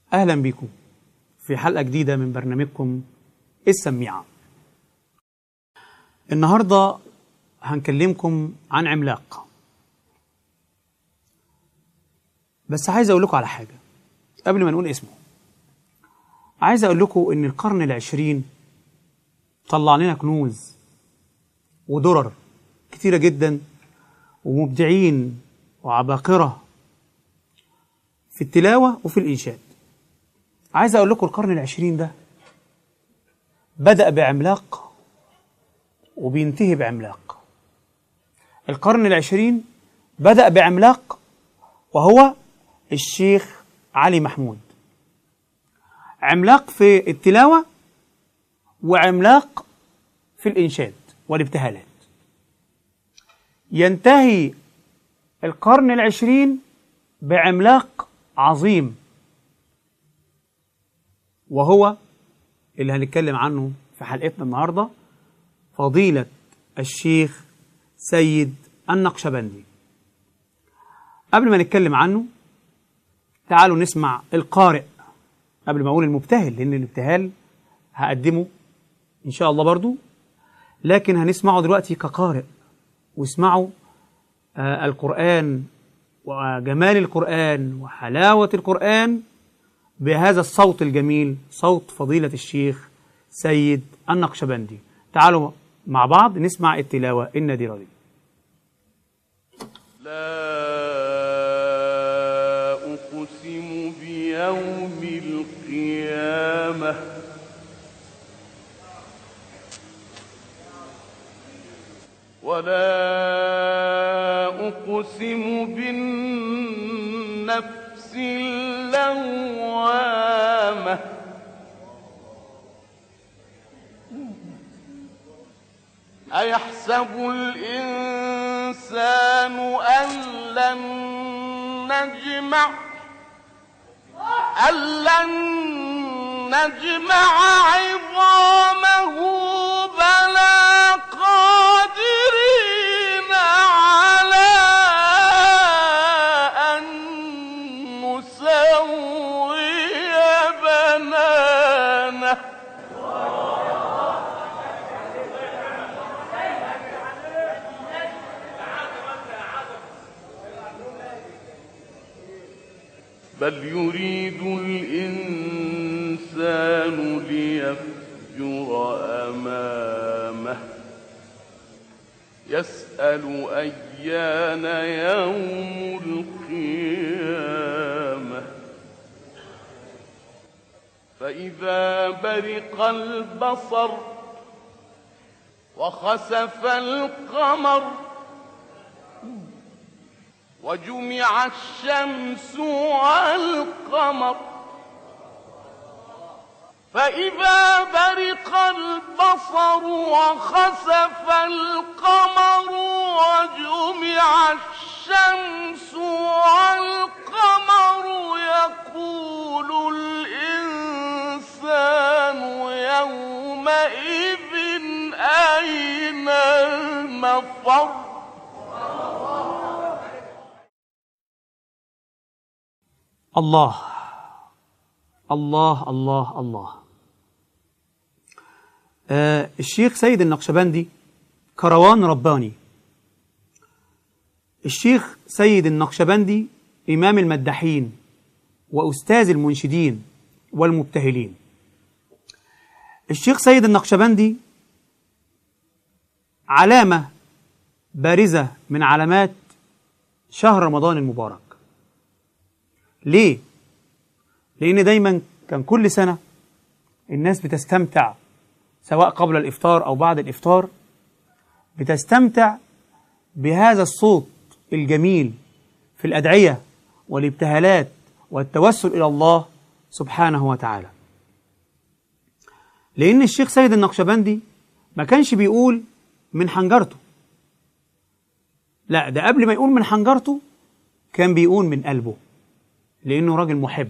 أهلا بكم في حلقة جديدة من برنامجكم السميعة النهاردة هنكلمكم عن عملاق بس عايز أقول لكم على حاجة قبل ما نقول اسمه عايز أقول لكم إن القرن العشرين طلع لنا كنوز ودرر كتيرة جدا ومبدعين وعباقرة في التلاوة وفي الإنشاد عايز أقول لكم القرن العشرين ده بدأ بعملاق وبينتهي بعملاق القرن العشرين بدأ بعملاق وهو الشيخ علي محمود عملاق في التلاوة وعملاق في الإنشاد والابتهالات ينتهي القرن العشرين بعملاق عظيم وهو اللي هنتكلم عنه في حلقتنا النهارده فضيلة الشيخ سيد النقشبندي قبل ما نتكلم عنه تعالوا نسمع القارئ قبل ما اقول المبتهل لان الابتهال هقدمه ان شاء الله برضو لكن هنسمعه دلوقتي كقارئ واسمعوا آه القرآن وجمال القرآن وحلاوة القرآن بهذا الصوت الجميل صوت فضيلة الشيخ سيد النقشبندي تعالوا مع بعض نسمع التلاوة النادرة دي لا أقسم بيوم القيامة ولا أقسم بالنفس اللوامة أيحسب الإنسان أن لن نجمع أن لن نجمع عظامه بلى قادرين على أن نسوي بنانه بل يريد الإنسان ليفجر أمامه يسأل أيان يوم القيامة فإذا برق البصر وخسف القمر وجمع الشمس والقمر فإذا برق البصر وخسف القمر وجمع الشمس والقمر يقول الإنسان يومئذ أين المفر الله الله الله الله آه الشيخ سيد النقشبندي كروان رباني الشيخ سيد النقشبندي إمام المداحين وأستاذ المنشدين والمبتهلين الشيخ سيد النقشبندي علامة بارزة من علامات شهر رمضان المبارك ليه؟ لأن دايما كان كل سنة الناس بتستمتع سواء قبل الإفطار أو بعد الإفطار بتستمتع بهذا الصوت الجميل في الأدعية والابتهالات والتوسل إلى الله سبحانه وتعالى لأن الشيخ سيد النقشبندي ما كانش بيقول من حنجرته لا ده قبل ما يقول من حنجرته كان بيقول من قلبه لأنه راجل محب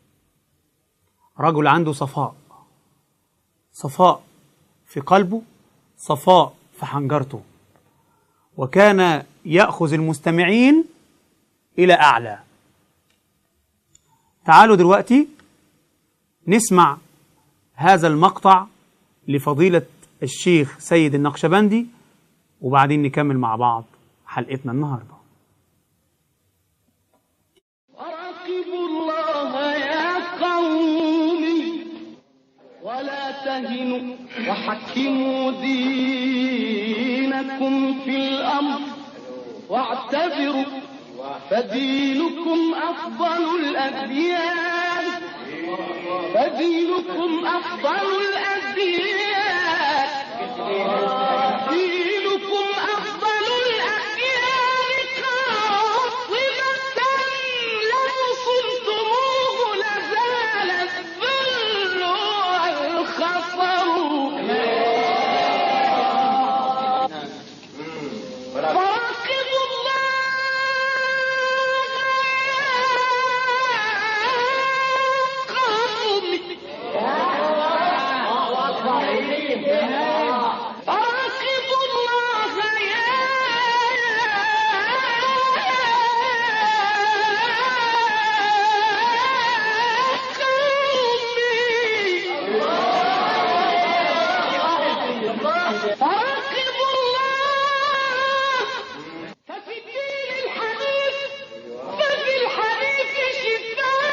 رجل عنده صفاء صفاء في قلبه صفاء في حنجرته وكان يأخذ المستمعين إلى أعلى تعالوا دلوقتي نسمع هذا المقطع لفضيلة الشيخ سيد النقشبندي وبعدين نكمل مع بعض حلقتنا النهارده وراقبوا الله يا قوم ولا تهنوا وحكموا دينكم في الأمر واعتبروا فدينكم أفضل الأديان فدينكم أفضل الأديان دينكم أفضل الأديان قاصمة لو صمتموه لزال الذل والخطر فراقبوا الله فراقبوا الله يا قومي فراقبوا الله ففي الدين الحنيف ففي الحنيف شفاء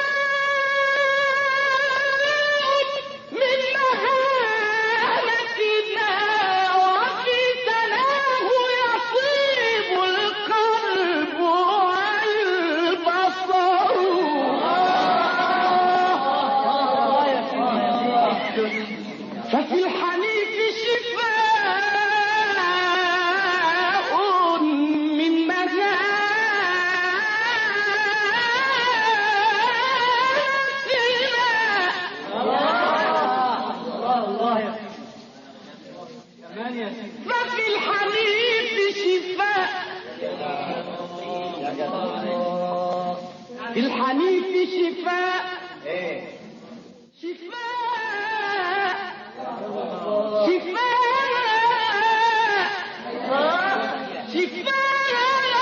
من مهانتنا وفي تلاه يطيب القلب والبصر ففي الحنيف شفاء من مهاتنا ففي الحنيف شفاء في الحنيف شفاء شفاء شفاء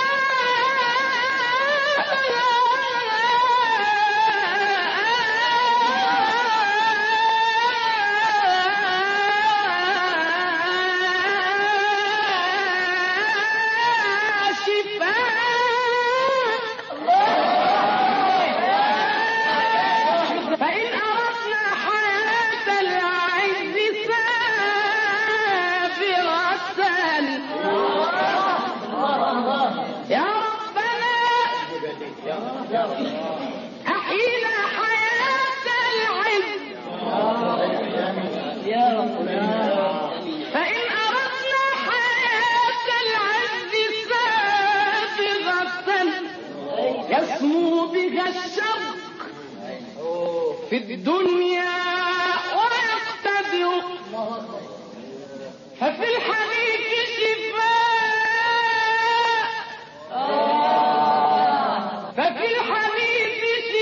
شفاء فإن أردنا حياة العز سافرة يا ربنا أحينا حياة العز فإن أردنا حياة العز سافرة يسمو بها الشرق في الدنيا ويقتدر ففي الحديث شفاء ففي الحديث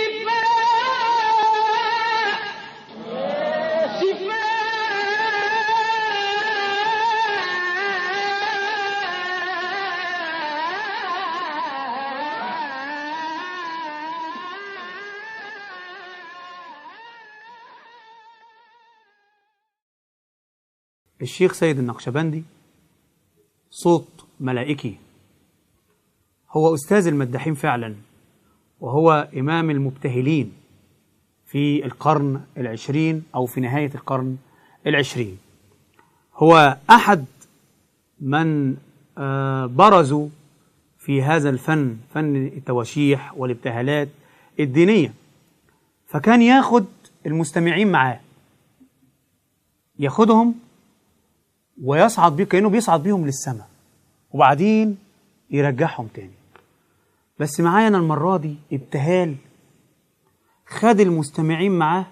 شفاء الشيخ سيد النقشبندي صوت ملائكي هو أستاذ المداحين فعلا وهو إمام المبتهلين في القرن العشرين أو في نهاية القرن العشرين هو أحد من آه، برزوا في هذا الفن فن التواشيح والابتهالات الدينية فكان ياخد المستمعين معاه ياخدهم ويصعد بيه كأنه بيصعد بيهم للسماء وبعدين يرجعهم تاني بس معايا أنا المرة دي ابتهال خد المستمعين معاه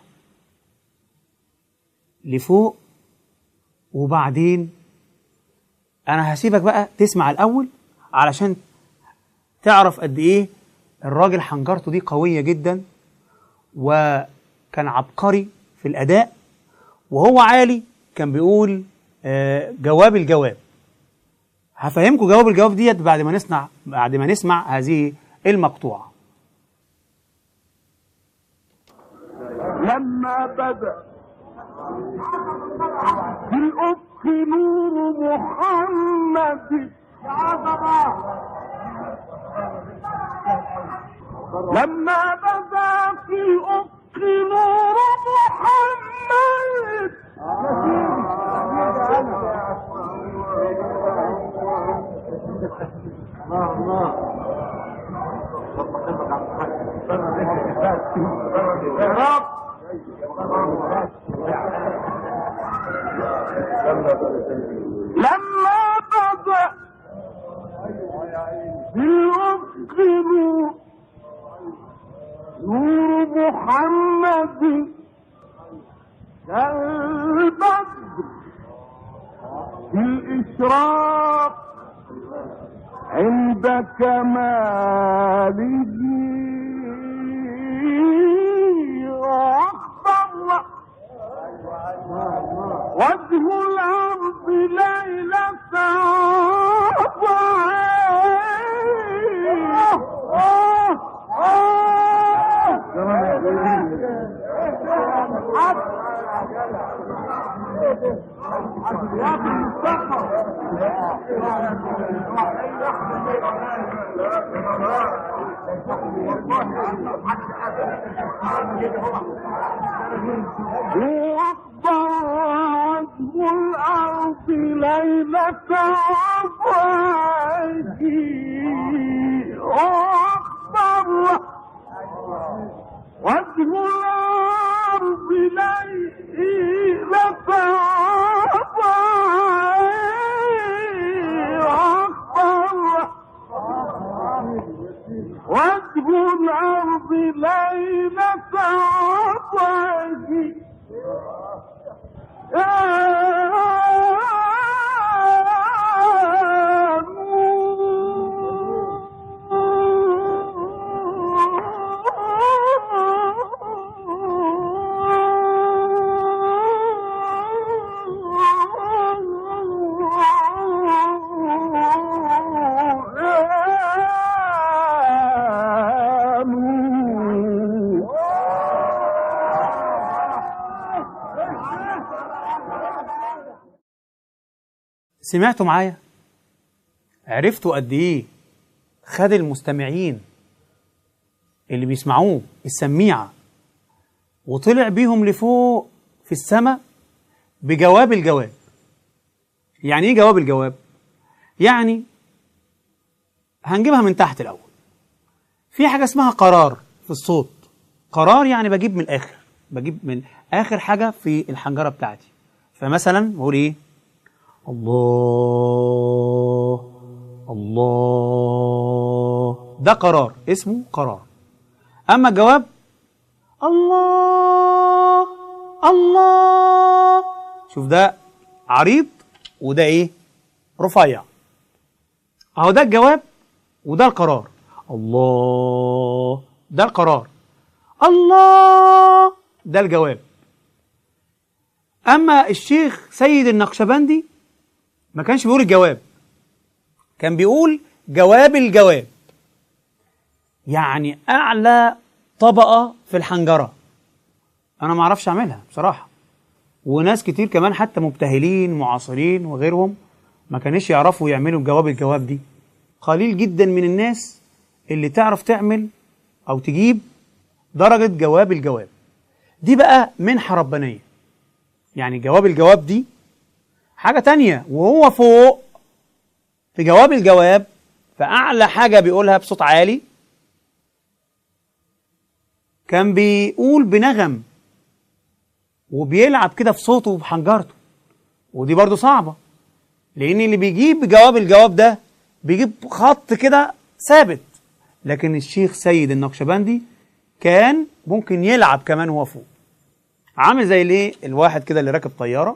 لفوق وبعدين أنا هسيبك بقى تسمع الأول علشان تعرف قد إيه الراجل حنجرته دي قوية جدا وكان عبقري في الأداء وهو عالي كان بيقول آه، جواب الجواب هفهمكم جواب الجواب ديت بعد ما نسمع بعد ما نسمع هذه المقطوعة لما لما بدا في الافق نور محمد لما بدا في الافق نور محمد لما بدا في الافق نور نور محمد كالبدر في الإشراق عند كماله واخضر وجه الأرض ليلة واخضر وجه الأرض ليلة عباده واخضر وجه الأرض ليلة عباده واخضر وجه الأرض ليلة عباده سمعتوا معايا عرفتوا قد ايه خد المستمعين اللي بيسمعوه السميعة وطلع بيهم لفوق في السماء بجواب الجواب يعني ايه جواب الجواب يعني هنجيبها من تحت الاول في حاجة اسمها قرار في الصوت قرار يعني بجيب من الاخر بجيب من اخر حاجة في الحنجرة بتاعتي فمثلا بقول ايه الله الله ده قرار اسمه قرار اما الجواب الله الله شوف ده عريض وده ايه رفيع اهو ده الجواب وده القرار الله ده القرار الله ده الجواب اما الشيخ سيد النقشبندي ما كانش بيقول الجواب كان بيقول جواب الجواب يعني اعلى طبقه في الحنجره انا ما اعرفش اعملها بصراحه وناس كتير كمان حتى مبتهلين معاصرين وغيرهم ما كانش يعرفوا يعملوا جواب الجواب دي قليل جدا من الناس اللي تعرف تعمل او تجيب درجه جواب الجواب دي بقى منحه ربانيه يعني جواب الجواب دي حاجة تانية وهو فوق في جواب الجواب فأعلى حاجة بيقولها بصوت عالي كان بيقول بنغم وبيلعب كده في صوته وبحنجرته ودي برضو صعبة لأن اللي بيجيب جواب الجواب ده بيجيب خط كده ثابت لكن الشيخ سيد النقشبندي كان ممكن يلعب كمان وهو فوق عامل زي الايه الواحد كده اللي راكب طياره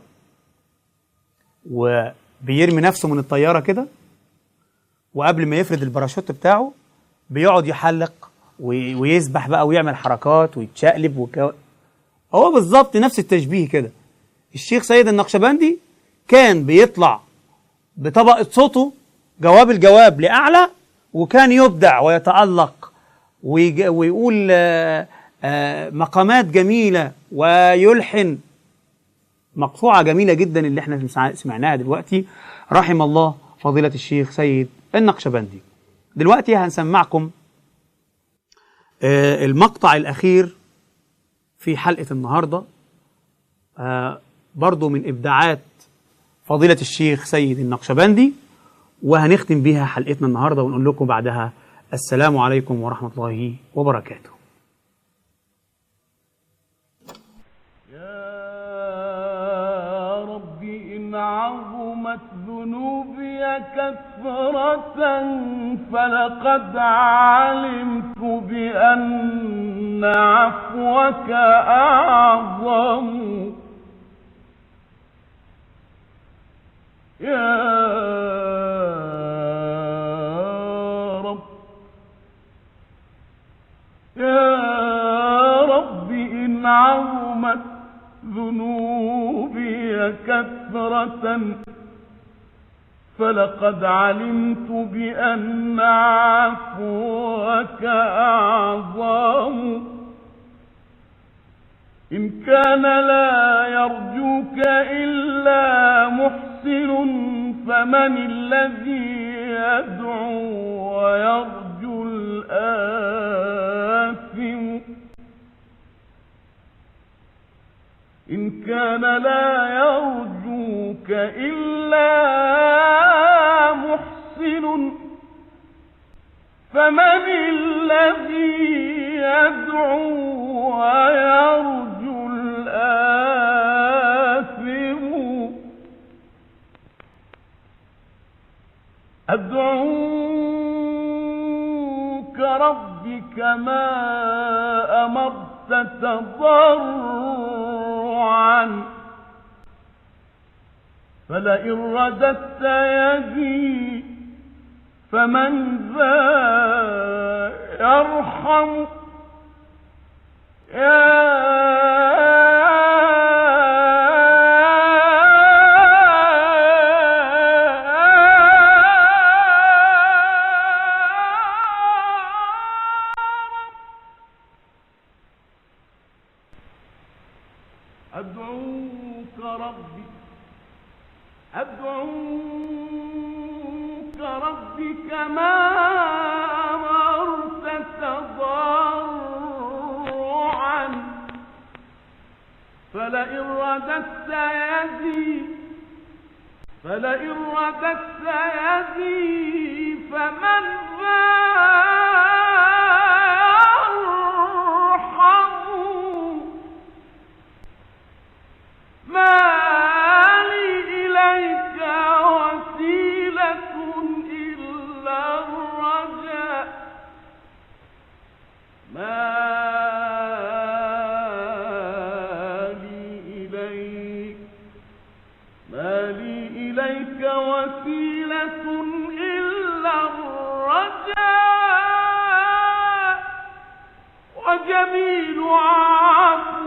وبيرمي نفسه من الطياره كده وقبل ما يفرد الباراشوت بتاعه بيقعد يحلق وي- ويسبح بقى ويعمل حركات ويتشقلب وكو... هو بالظبط نفس التشبيه كده الشيخ سيد النقشبندي كان بيطلع بطبقة صوته جواب الجواب لأعلى وكان يبدع ويتألق ويج... ويقول آه، آه، مقامات جميلة ويلحن مقطوعة جميلة جدا اللي احنا سمع- سمعناها دلوقتي رحم الله فضيلة الشيخ سيد النقشبندي دلوقتي هنسمعكم آه، المقطع الأخير في حلقة النهاردة آه، برضو من إبداعات فضيلة الشيخ سيد النقشبندي وهنختم بيها حلقتنا النهاردة ونقول لكم بعدها السلام عليكم ورحمة الله وبركاته يا رب إن عظمت ذنوبي كثرة فلقد علمت بأن عفوك أعظم يا رب يا رب إن عظمت ذنوبي كثرة فلقد علمت بأن عفوك أعظم إن كان لا يرجوك إلا محسن فمن الذي يدعو ويرجو الآثم إن كان لا يرجوك إلا محسن فمن الذي يدعو ويرجو الآثم أدعوك ربي كما أمرت تضرعا فلئن رددت يدي فمن ذا يرحم أدعوك ربي أدعوك ربي كما أمرت تضرعا فلئن رددت يدي فلئن رددت يدي فمن ذا يرحم ما لي إليك وسيلة إلا الرجاء ما لي إليك ما لي إليك وسيلة إلا الرجاء وجميل عفو